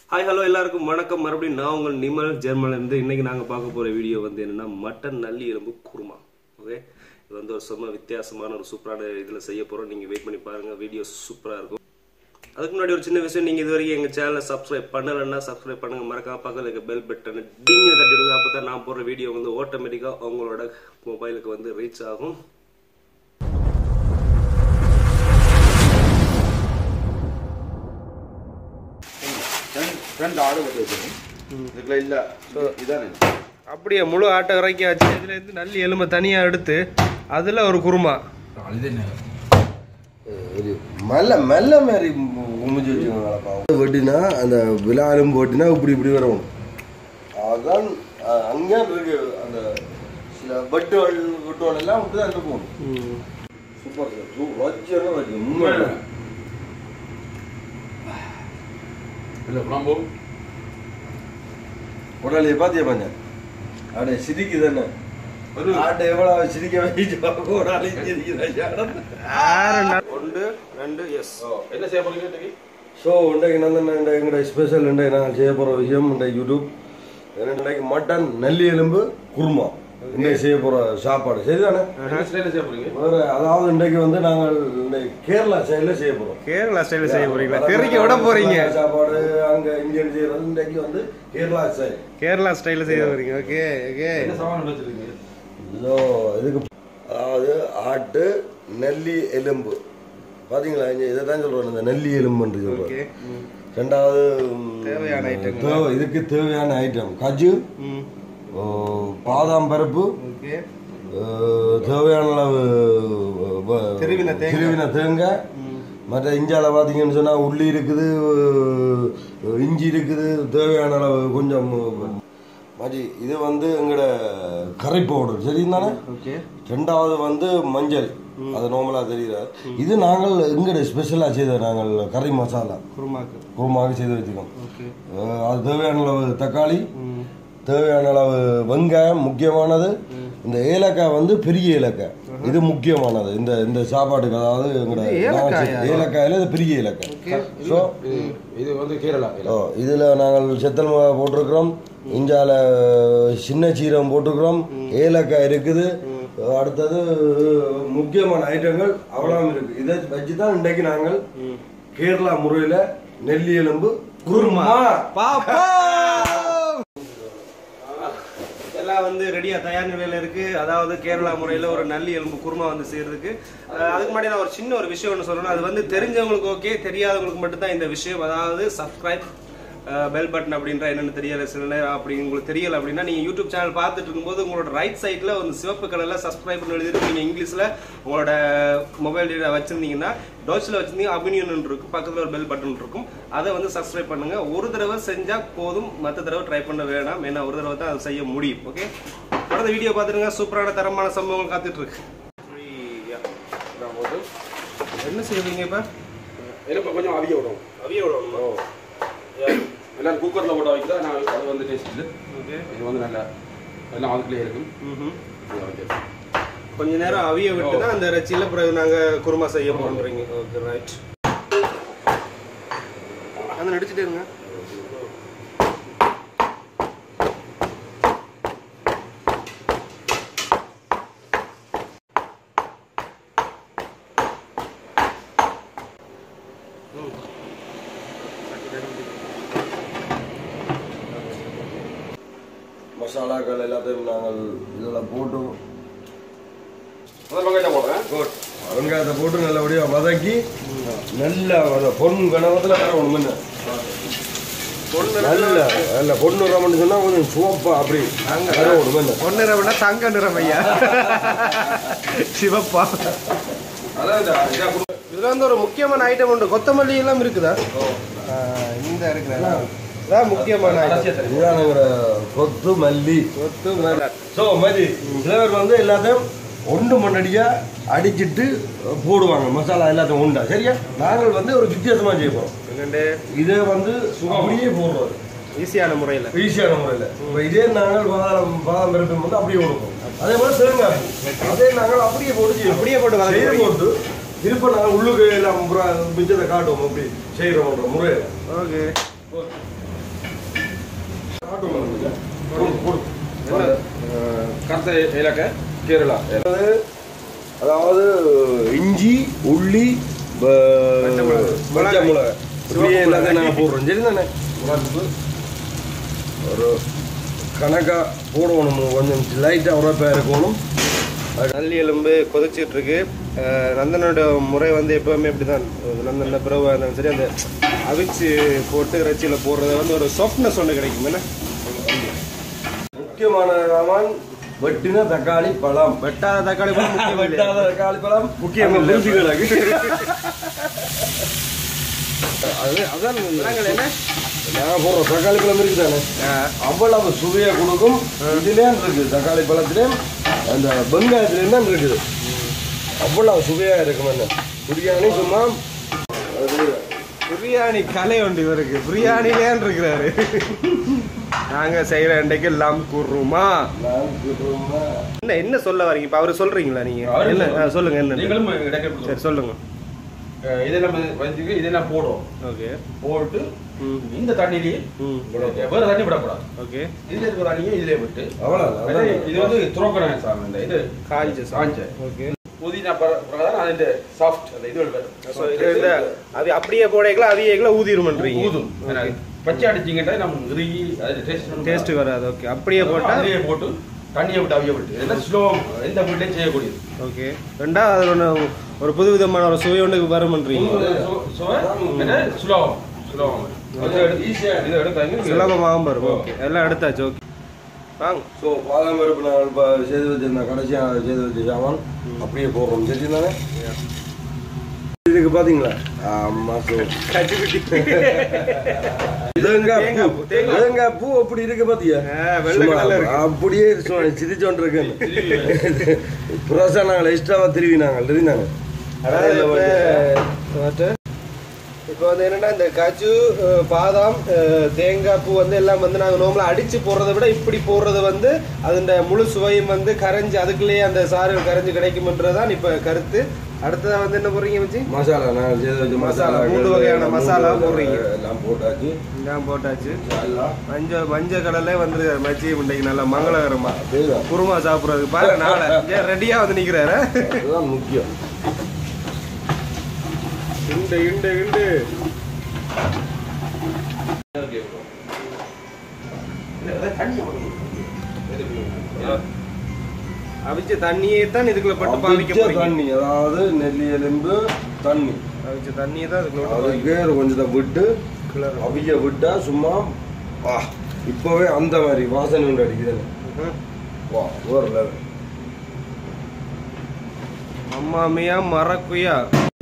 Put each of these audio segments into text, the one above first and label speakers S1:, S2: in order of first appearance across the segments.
S1: Hi hello எல்லாருக்கும் வணக்கம் மறுபடியும் நான் உங்கள் நிமல் ஜெர்மன்ல இருந்து இன்னைக்கு நாங்கள் பார்க்க போகிற வீடியோ வந்து என்னன்னா மட்டன் நல்லி எலும்பு குருமா ஓகே இது வந்து ஒரு சும்மா வித்தியாசமான ஒரு சூப்பரான இதில் செய்ய போகிறோம் நீங்கள் வெயிட் பண்ணி பாருங்கள் வீடியோ சூப்பராக இருக்கும் அதுக்கு முன்னாடி ஒரு சின்ன விஷயம் நீங்கள் இது வரைக்கும் எங்கள் சேனலை சப்ஸ்கிரைப் பண்ணலைன்னா சப்ஸ்கிரைப் பண்ணுங்கள் மறக்காம பக்கத்தில் இருக்க பெல் பட்டன் டிங்க தட்டிடுங்க அப்போ தான் நான் போடுற வீடியோ வந்து ஆட்டோமேட்டிக்காக உங்களோட மொபைலுக்கு வந்து ரீச் ஆகும்
S2: ரெண்டு ஆடு வெட்டி வச்சிருக்கோம் இதுக்குள்ள இல்ல இதானே
S1: அப்படியே முழு ஆட்டை இறக்கி வச்சு இதுலேருந்து நல்லி எலும்பை தனியாக எடுத்து அதில் ஒரு குருமா
S3: ஒரு மெல்ல மெல்ல மாதிரி உமிச்சு வச்சுக்கோங்க வெட்டினா அந்த விழாலும் போட்டினா இப்படி இப்படி வரும் அதான் அஹ், அங்கே இருக்கு அந்த சில வெட்டுகள் வெட்டுகள் எல்லாம் இப்படி தான் இருக்கும் சூப்பர் சார் சூ வச்சு வச்சு உண்மை
S2: இல்ல குழம்பு
S3: உடலையை பார்த்தியா பாஞ்ச அப்படியே சிரிக்கு தானே ஒரு ஆட்டை எவ்வளவு சிரிக்க வச்சு உடலையும் சிரிக்குதா
S1: ஒன்று ரெண்டு எஸ்
S2: என்ன செய்ய போறீங்க இன்னைக்கு
S3: ஸோ இன்றைக்கு நான் எங்களோட ஸ்பெஷல் இன்றைக்கு நாங்கள் செய்ய போகிற விஷயம் இன்றைக்கு யூடியூப் இன்றைக்கு மட்டன் நல்லி எலும்பு குருமா இன்றைக்கு செய்ய போகிற சாப்பாடு சரிதானே
S2: என்ன ஸ்டைல செய்ய போறீங்க
S3: வேறு அதாவது இன்றைக்கு வந்து நாங்கள் இன்றைக்கு கேரளா சைடில் செய்ய போகிறோம்
S1: கேரளா ஸ்டைலில் செய்ய போறீங்களா தெறிக்க விட போறீங்க
S3: சாப்பாடு அங்கே இந்தியன் செய்கிறது இன்றைக்கு வந்து கேரளா சைடு
S1: கேரளா ஸ்டைலில் செய்ய போறீங்க ஓகே ஓகே
S2: என்ன சாமான் வச்சிருக்கீங்க
S3: இதோ இதுக்கு அதாவது ஆட்டு நெல்லி எலும்பு பார்த்தீங்களா இங்கே இதை தான் சொல்கிறோம் இந்த நெல்லி எலும்புன்னு
S1: ஓகே
S3: சொல்கிறோம் ரெண்டாவது ம்,
S1: தேவையான item.
S3: தேவை இதுக்கு தேவையான ஐட்டம் கஜு
S1: ம்
S3: ஓ, பாதாம் பருப்பு
S1: ஓகே
S3: ஓ, தேவையான அளவு வ-
S1: திருவின தேங்காய்.
S3: திருவின தேங்காய் மற்ற இஞ்சால பார்த்தீங்கன்னு சொன்னால் உள்ளி இருக்குது ஓ, இஞ்சி இருக்குது தேவையான அளவு கொஞ்சம் மாதிரி இது வந்து எங்களோட கரை பவுடர் சரிதானே
S1: ஓகே
S3: ரெண்டாவது வந்து மஞ்சள் அது நார்மலாக தெரியல இது நாங்கள் எங்கட ஸ்பெஷலாக செய்த நாங்கள் கறி மசாலா
S1: குருமாக்கு
S3: குருமாக செய்து வச்சுக்கோம்
S1: ஓகே
S3: அஹ் அது தேவையான அளவு தக்காளி
S1: ம்
S3: தேவையான அளவு வெங்காயம் முக்கியமானது இந்த ஏலக்காய் வந்து பெரிய ஏலக்காய் இது முக்கியமானது இந்த இந்த சாப்பாட்டுக்கு அதாவது எங்கட
S1: ஏலக்காயா?
S3: ஏலக்காயில இது பெரிய ஏலக்காய் ஸோ
S2: இது இது வந்து கேரளா
S3: ஓ இதில் நாங்கள் செத்தல் மிளகா போட்டிருக்கிறோம் இஞ்சால சின்ன சீரகம் போட்டிருக்கிறோம் ஏலக்காய் இருக்குது அடுத்தது முக்கியமான ஐட்டங்கள் அவ்வளோ இருக்கு இதை வச்சு தான் இன்றைக்கு நாங்கள் கேரளா முறையில் நெல்லி எலும்பு குருமா
S1: பாப்பா எல்லாம் வந்து ரெடியா தயார் நிலையில இருக்கு அதாவது கேரளா முறையில ஒரு நல்லி எலும்பு குருமா வந்து செய்யறதுக்கு அஹ் அதுக்கு முன்னாடி நான் ஒரு சின்ன ஒரு விஷயம் ஒன்று சொல்லணும் அது வந்து தெரிஞ்சவங்களுக்கு ஓகே தெரியாதவங்களுக்கு மட்டும் தான் இந்த விஷயம் அதாவது சப்ஸ்கிரைப் பெல் பட்டன் அப்படின்ற என்னன்னு தெரியல சில நேரம் அப்படி உங்களுக்கு தெரியல அப்படின்னா நீங்க யூடியூப் சேனல் பார்த்துட்டு இருக்கும்போது உங்களோட ரைட் சைட்ல வந்து சிவப்பு கலர்ல சப்ஸ்கிரைப் எழுதிட்டு நீங்க இங்கிலீஷ்ல உங்களோட மொபைல் டேட்டா வச்சிருந்தீங்கன்னா டோச்சில் வச்சிருந்தீங்க அபினியன் இருக்கும் பக்கத்துல ஒரு பெல் பட்டன் இருக்கும் அதை வந்து சப்ஸ்கிரைப் பண்ணுங்க ஒரு தடவை செஞ்சா போதும் மற்ற தடவை ட்ரை பண்ண வேணாம் ஏன்னா ஒரு தடவை தான் அதை செய்ய முடியும் ஓகே தொடர்ந்து வீடியோ பார்த்துருங்க சூப்பரான தரமான சம்பவங்கள் காத்துட்டு இருக்கு
S2: போட்டு
S1: என்ன செய்வீங்க இப்ப
S2: எனக்கு கொஞ்சம் அவிய விடும்
S1: அவிய விடணுமா
S2: எல்லாம் குக்கர்ல போட்டு வைக்கிறதா நான் அது வந்து டேஸ்ட் இல்லை
S1: ஓகே
S2: இது வந்து நல்லா எல்லாம் அதுக்குள்ளே இருக்கும்
S1: ம்ஹும்.
S2: இது ஓகே
S1: கொஞ்ச நேரம் அவிய விட்டு தான் அந்த இறைச்சியில பிறகு நாங்க குருமா செய்ய போறோம்ன்றீங்க ஓகே ரைட் அந்த நடிச்சுட்டே இருங்க
S3: மசாலாக்கள் எல்லாத்தையும் நாங்கள் இதில் போட்டு
S2: முதல் வெங்காயம் போடுறேன்
S3: வெங்காயத்தை போட்டு நல்லபடியாக வதக்கி நல்லா வத பொன் கணவத்தில் வேற ஒன்று முன்ன நல்ல நல்ல பொண்ணு ரமன்னு சொன்னால் கொஞ்சம் சோப்பா அப்படி வேற ஒன்று முன்ன
S1: பொன்னிறம்னா தங்க நிறம் ஐயா சிவப்பா
S2: அதான் இந்த இதாக கொடு
S1: இதுல வந்து ஒரு முக்கியமான ஐட்டம் உண்டு கொத்தமல்லி எல்லாம் இருக்குதா இந்த இருக்குதா அதான் முக்கியமான ஐட்டம்
S3: இதுதான் எங்களோட கொத்து மல்லி
S1: கொத்து மேல
S3: ஸோ மாதிரி சில பேர் வந்து எல்லாத்தையும் ஒன்று மண்ணடியாக அடிச்சிட்டு போடுவாங்க மசாலா எல்லாத்தையும் உண்டா சரியா நாங்கள் வந்து ஒரு வித்தியாசமாக செய்ய போகிறோம்
S1: என்னண்டு
S3: இதை வந்து அப்படியே போடுறோம்
S1: ஈஸியான முறையில்
S3: ஈஸியான முறையில் இப்போ இதே நாங்கள் பாதாம் பாதாம் பருப்பு வந்து அப்படியே கொடுப்போம் அதே மாதிரி தேங்காய் பூ. அதே நாங்கள் அப்படியே போட்டு செய்வோம்
S1: அப்படியே போட்டு வதக்கி
S3: செய்து போட்டு திருப்ப நாங்கள் உள்ளுக்கு எல்லாம் புறா மிச்சத்தை காட்டுவோம் அப்படி செய்கிறோம் முறையில்
S1: ஓகே
S2: கருத்த இலக்க கேரளா
S3: அதாவது அதாவது இஞ்சி உள்ளி ப-
S1: பச்சை மிளகாய்.
S3: பச்சை மிளகாய் இப்படியே எல்லாத்தையும் நாங்கள் போடுறோம் சரி தானே ஒரு கணக்கா போடணும் கொஞ்சம் லைட்டாக உரப்பாக இருக்கணும்
S1: நல்லி எலும்பு கொதிச்சிட்டு இருக்கு அஹ் நந்தனோட முறை வந்து எப்பவுமே இப்படிதான் நந்தன பிறவா இருந்தாலும் சரி அந்த அவிச்சு போட்டு இறைச்சியில் போடுறத வந்து ஒரு சாஃப்ட்னஸ் ஒன்று கிடைக்கும் என்ன
S3: முக்கியமான ராமான் வெட்டின தக்காளி பழம்
S1: வெட்டாத தக்காளி கூட முக்கியம் இல்லை.
S3: வெட்டாத தக்காளி பழம்
S1: முக்கியம் இல்லை.
S3: ருசிகளுக்கு
S1: அது அதான் நாங்கள் என்ன
S3: நான் போடுற தக்காளி பழம் இருக்குதானே அவ்வளவு சுவையை கொடுக்கும் இதுலேயும் இருக்குது தக்காளி பழத்துலேயும் அந்த வெங்காயத்துலேயும் தான் இருக்குது அவ்வளவு சுவையாக இருக்கும் என்ன பிரியாணி சும்மா அது
S1: பிரியாணி கலை உண்டு இவருக்கு பிரியாணிலேன்னு இருக்கிறாரு நாங்க செய்யற அன்றைக்கு லம் கூறுமா
S3: நான் சொல்றேன்னா,
S1: என்ன என்ன சொல்ல வரீங்க இப்ப அவரு சொல்றீங்களா நீங்க
S2: அவரு
S1: என்ன ஆ, சொல்லுங்க என்ன
S2: நீங்களும் இடக்கெடுத்து
S1: சரி சொல்லுங்க
S2: இதெல்லாம் வந்து இதெல்லாம் போடுறோம்
S1: ஓகே
S2: போட்டு
S1: ம்
S2: இந்த தண்ணியிலேயே
S1: ம்
S2: வேற தண்ணி விடக்கூடாது
S1: ஓகே
S2: இதுல இருக்கிற தண்ணியை இதுலயே விட்டு
S3: அவ்வளவுதான்.
S2: அது இது வந்து துரோக்கணம் சாமி இந்த இது
S1: காஞ்ச
S2: காஞ்ச
S1: ஓகே
S2: புதினா பிற- பிரகாரம் அதிന്റെ சாஃப்ட் அந்த இது
S1: ஸோ இது இந்த அது அப்படியே போடைகளா அவியங்களா ஊதிருமன்றீங்க
S2: ஊதும் பச்சை அடிச்சிங்கன்னா நம்ம இறுகி அது டேஸ்ட்
S1: டேஸ்ட் வராது ஓகே அப்படியே போட்டா
S2: அதிலேயே போட்டு தண்ணியை விட்டு அவிய விட்டு இதெல்லாம் ஸ்லோ எந்த வீட்லையும் செய்யக்கூடியது
S1: ஓகே ரெண்டாவது அது ஒன்று ஒரு புது விதமான ஒரு சுவை ஒன்று வருமன்றீங்க
S2: சுலபம் சுலபம் அது எடுத்து ஈஸியாக இதை எடுத்தாங்க
S1: சுலபமாகவும் வரும் ஓகே எல்லாம் எடுத்தாச்சு ஓகே வாங்க
S3: ஸோ பாதாம் பருப்பு நான் இப்போ செய்து வச்சிருந்தேன் கடைசியாக செய்து வச்ச சாமான் அப்படியே போடுறோம் சரி தானே இதுக்கு பார்த்தீங்களா ஆமாம் ஸோ தேங்காய்
S1: தேங்காய்
S3: பூ
S1: பூ, தேங்காய்.
S3: தேங்காய் பூ அப்படி இருக்கு பாத்தியா
S1: ஆ, வெள்ளை
S3: சும்மா
S1: கலர்ல இருக்கு.
S3: அப்படியே சிரிச்சோண்டு இருக்கு புரசா நாங்கள் எக்ஸ்ட்ராவா திருவினாங்க திருவினாங்க
S1: அதாவது இப்போ இப்போ வந்து என்னன்னா இந்த காஜு அஹ், பாதாம் அஹ், தேங்காய் பூ வந்து எல்லாம் வந்து நாங்கள் நோம்பலாக அடிச்சு போடுறதை விட இப்படி போடுறது வந்து அதோட முழு சுவையும் வந்து கரைஞ்சு அதுக்குள்ளேயே அந்த சாறு கரைஞ்சு கிடைக்கும்ன்றதான் இப்போ கருத்து அடுத்ததா வந்து என்ன போடுறீங்க வச்சு
S3: மசாலா நாங்கள் செய்து வச்ச
S1: மசாலா,
S3: மசாலா
S1: மூணு வகையான மசாலா போடுறீங்க.
S3: எல்லாம் போட்டாச்சு
S1: நான் போட்டாச்சு
S3: எல்லாம்
S1: மஞ்சள் மஞ்சள் கடலே வந்து மச்சி இன்னைக்கு நல்லா மங்களகரமா
S3: அதேதான்
S1: குருமா சாப்பிட்றதுக்கு பாரு நாளை ரெடியா வந்து நிக்கிறாரு
S3: அதுதான் முக்கியம்
S1: இண்டு இண்டு இண்டு அவிச்ச தண்ணியே தான் இதுக்குள்ள பட்டு பாவிக்க
S3: அவிச்ச
S1: போறீங்க
S3: தண்ணி அதாவது நெல்லி எலும்பு தண்ணி
S1: அவிச்ச தண்ணியை தான் இதுக்குள்ள விட்டு
S3: அதுக்கு கொஞ்சத்தை விட்டு
S1: கிளறு.
S3: அவிய விட்டா சும்மா வா இப்பவே அந்த மாதிரி வாசனை ஒன்று அடிக்குது
S1: ம்ஹும்.
S3: வா ஒரு லெவல்
S1: அம்மாமியா மரக்குயா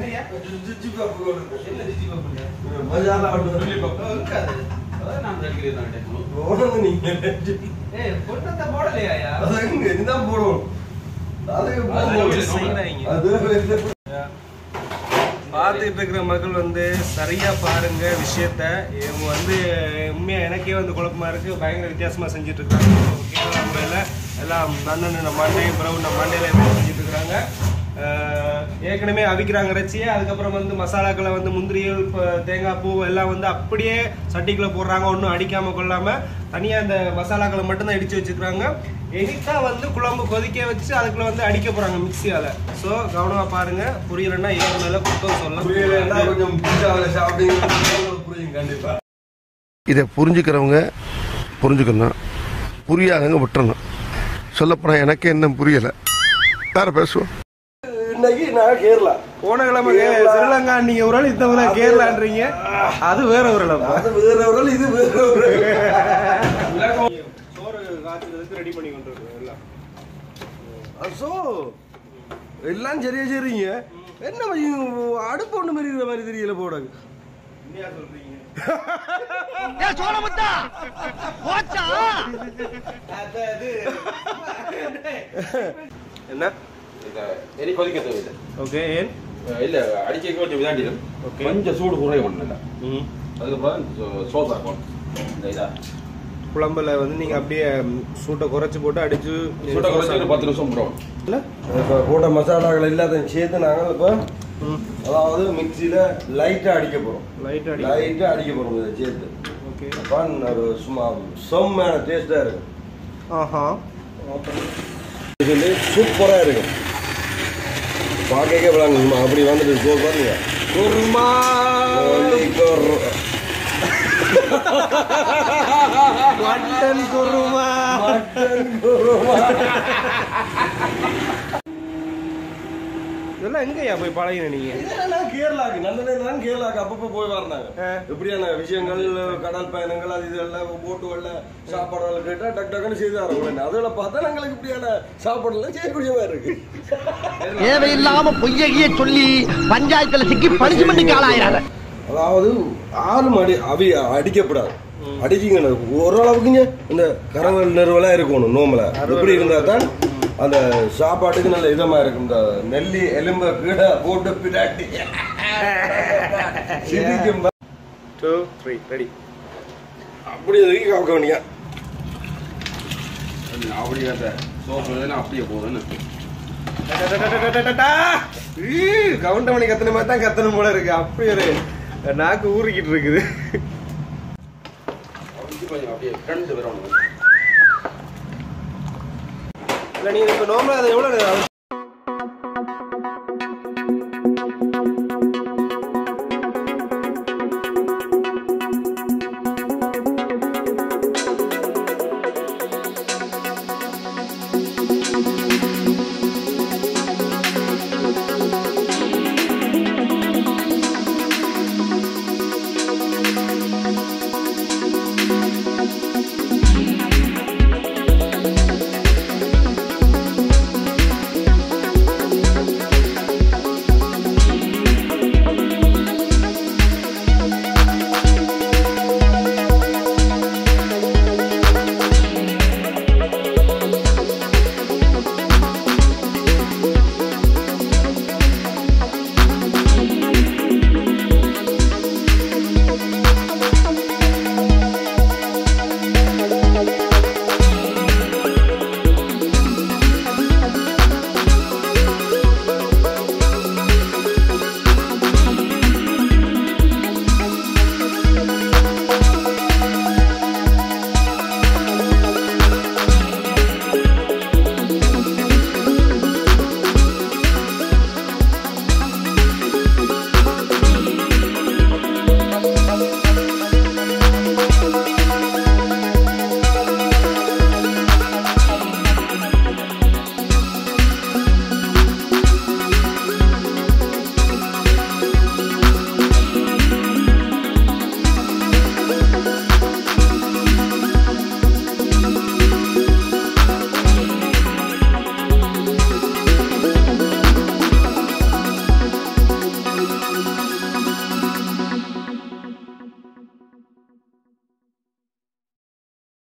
S1: பார்த்துட்டு இருக்கிற மக்கள் வந்து சரியா பாருங்க விஷயத்த இவங்க வந்து உண்மையா எனக்கே வந்து குழப்பமா இருக்கு பயங்கர வித்தியாசமா செஞ்சுட்டு இருக்காங்க கேரளா முறையில எல்லாம் நன்னன் மண்டையும் பிறகு நம்ம மண்டையில எப்படி செஞ்சுட்டு இருக்கிறாங்க அஹ், ஏற்கனவே அவிக்கிறாங்க இறைச்சியே அதுக்கப்புறம் வந்து மசாலாக்களை வந்து முந்திரிகள் இப்போ தேங்காய் பூ எல்லாம் வந்து அப்படியே சட்டிக்குள்ள போடுறாங்க ஒன்றும் அடிக்காம கொள்ளாம தனியா அந்த மசாலாக்களை மட்டும்தான் இடிச்சு வச்சுக்கிறாங்க எனிக்கா வந்து குழம்பு கொதிக்க வச்சு அதுக்குள்ள வந்து அடிக்க போறாங்க மிக்சியால ஸோ கவனமா பாருங்க புரியலன்னா ஏழு மேல குத்தம் சொல்லலாம்
S3: கொஞ்சம் பீஸாவில் சாப்பிட்டீங்கன்னா புரியும் கண்டிப்பா
S4: இதை புரிஞ்சுக்கிறவங்க புரிஞ்சுக்கணும் புரியாதவங்க விட்டுறணும் சொல்லப்போனால் எனக்கே இன்னும் புரியலை வேற பேசுவோம்
S3: இன்னைக்கு நான் கேரளா
S1: போன கிழமை ஸ்ரீலங்கா நீங்க ஒரு ஆள் இந்த முறை கேரளான்றீங்க அது வேற ஒரு இடம்
S3: அது வேற ஒரு ஆள், இது வேற ஒரு ஆள்.
S1: சோறு காய்ச்சறதுக்கு ரெடி பண்ணி கொண்டு வருவோம் எல்லாம்
S3: அசோ எல்லாம் சரியா சரிங்க என்ன பையன், அடுப்பு ஒண்ணு மாதிரி இருக்கிற மாதிரி தெரியல போடாது
S1: என்னையா சொல்றீங்க என்ன
S2: எரி கொதிக்க தேவையில்லை
S1: ஓகே ஏன்
S2: அஹ் இல்ல அடிக்க கொஞ்சம் விதாண்டிடும்
S1: Okay.
S2: கொஞ்சம் சூடு குறைய ஒன்றும் இல்லை
S1: ம்
S2: அதுக்கப்புறம் சோ- சோஸ் ஆகும் இந்த இதா
S1: குழம்புல வந்து நீங்க அப்படியே ம், சூட்டை குறைச்சு போட்டு அடிச்சு
S2: சுட்ட குறைச்சி ஒரு பத்து நிமிஷம் போடணும்
S1: இல்ல
S3: இப்போ போட்ட மசாலாக்கள் எல்லாத்தையும் சேர்த்து நாங்கள் இப்போ அதாவது மிக்ஸியில லைட்டா அடிக்க போறோம்
S1: லைட் அடி
S3: லைட்டா அடிக்க போறோம் இதை சேர்த்து
S1: ஓகே
S3: அப்ப ஒரு சும்மா செம்மையான டேஸ்டா இருக்கும்
S1: ஆஹா
S3: இது வந்து சூப்பரா இருக்கும் பார்க்கவே விளாங்க அப்படி வந்துட்டு போ பாருங்க
S1: குருமா
S3: கோழி கொர்ரு.
S1: Mutton kurma
S3: mutton kurma.
S1: இதெல்லாம் எங்கய்யா போய் பழகின நீங்க
S3: இதெல்லாம் கேரளாக்கு நல்ல நேரம் கேரளாக்கு அப்பப்போ போய் வரணாங்க
S1: ஆ.
S3: எப்படியான விஷயங்கள் கடல் பயணங்கள் அது இதெல்லாம் போட்டுகள்ல சாப்பாடுகள் கேட்டா டக் டக்குன்னு செய்து தரோம் அதில் பார்த்தா எங்களுக்கு இப்படியான சாப்பாடுலாம் செய்யக்கூடிய மாதிரி இருக்கு
S5: தேவையில்லாம பொய்யகிய சொல்லி பஞ்சாயத்துல சிக்கி பனிஷ்மெண்ட் ஆளாயிராங்க
S3: அதாவது ஆளும் அடி அவி அடிக்கப்படாது அடிச்சிங்க ஓரளவுக்குங்க இந்த கரங்கள் நெருவெல்லாம் இருக்கணும் நோம்பல எப்படி இருந்தா தான் அந்த சாப்பாட்டுக்கு நல்ல இதமா இருக்கும் இந்த நெல்லி எலும்ப கீழே போட்டு பின்னாடி சிரிக்கும் பா-
S1: டூ த்ரீ ரெடி
S3: அப்படி எதுக்கு காக்க வேண்டிய
S2: அப்படி அந்த சோப்பு அப்படியே போகுதுன்னு
S1: கவுண்டமணி கத்தன மாதிரி தான் கத்தணும் போல இருக்கு அப்படி ஒரு நாக்கு ஊறிக்கிட்டு இருக்குது
S2: அப்படி கொஞ்சம் அப்படியே ரெண்டு பேரும்
S1: இல்ல நீங்க இப்ப நோம்பல அது எவ்வளவு நேரம்